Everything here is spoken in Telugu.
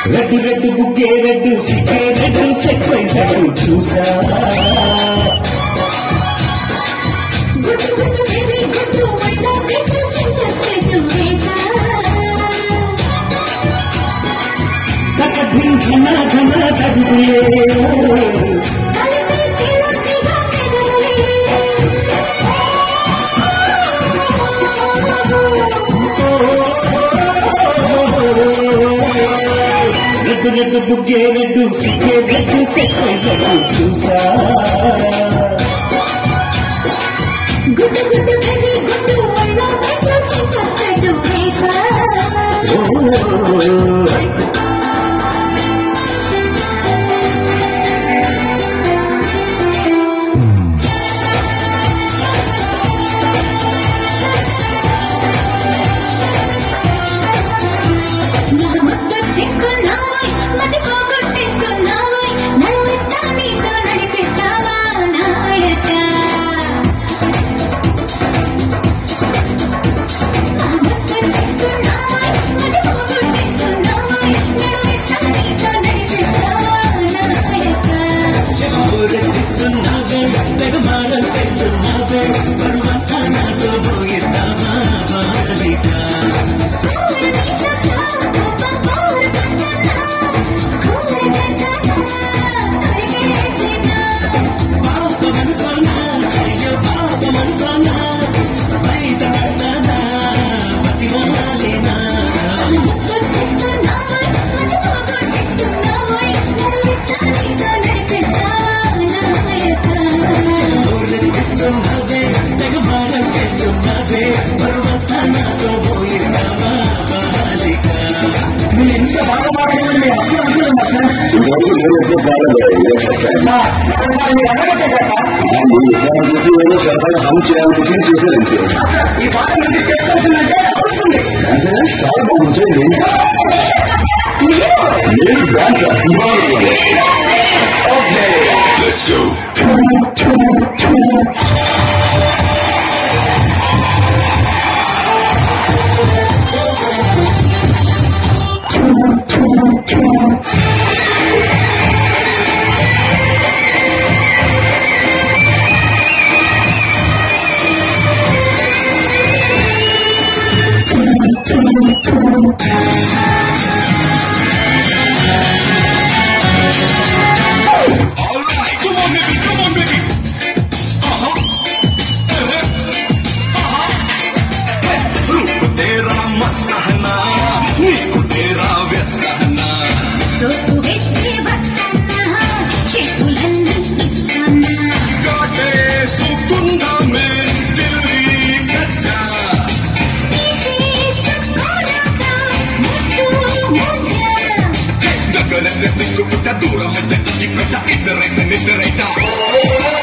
రెడ్డు రెడ్డు బుగ్గే రెడ్డు సిగ్గే రెడ్డు సెక్స్ వైజ్ రెడ్డు చూసా గుట్టు గుట్టు బేబీ గుట్టు వంట పెట్టు సెంటర్ స్టెట్టు వేసా తక ధిం ఘన ఘన తగులే కలిపి చిలకగా రెడ్డు రెడ్డు బుగ్గే రెడ్డు సిగ్గే రెడ్డు సెక్స్ వైజ్ రెడ్డు చూసా గుట్టు గుట్టు బేబీ గుట్టు వంట పెట్టు సెంటర్ స్టెట్టు వేసా ముద్దు చేసుకున్నావోయ్ మతి పోగొట్టేసుకున్నావోయ్ నడువిస్తా నీతో నడిపిస్తావా నాయక ముద్దు చేసుకున్నావోయ్ మతి పోగొట్టేసుకున్నావోయ్ నడువిస్తా నీతో నడిపిస్తావా నాయక రెడ్డిస్తున్నావే తెగ మారం చేస్తున్నావే బరువంతా నాతో భోగిస్తావా బాలిక పాపమనుకోనా అయ్యో పాపమనుకోనా బయట పడతానా పతివాలేనా రెడ్డిస్తున్నావే తెగ మారం చేస్తున్నావే బరువంతా నాతో భోగిస్తావా బాలిక हम చేయాలనుకుంటే చేసేదంటే ఈ పాట నుంచి చెప్తుందంటే అవుతుంది అంటే చాలా బాగుంటుంది నేను dance Let's go. All right, come on, baby, come on, baby. Uh-huh. Uh-huh. Uh-huh. रूप तेरा मस्त है ना नीकु तेरा व्यस्त है ना काटे सुकुंडा में दिल्ली कच्चा गगन से सिंह पुट्टा दूर में तक की कच्चा इधर इधर इधर इधर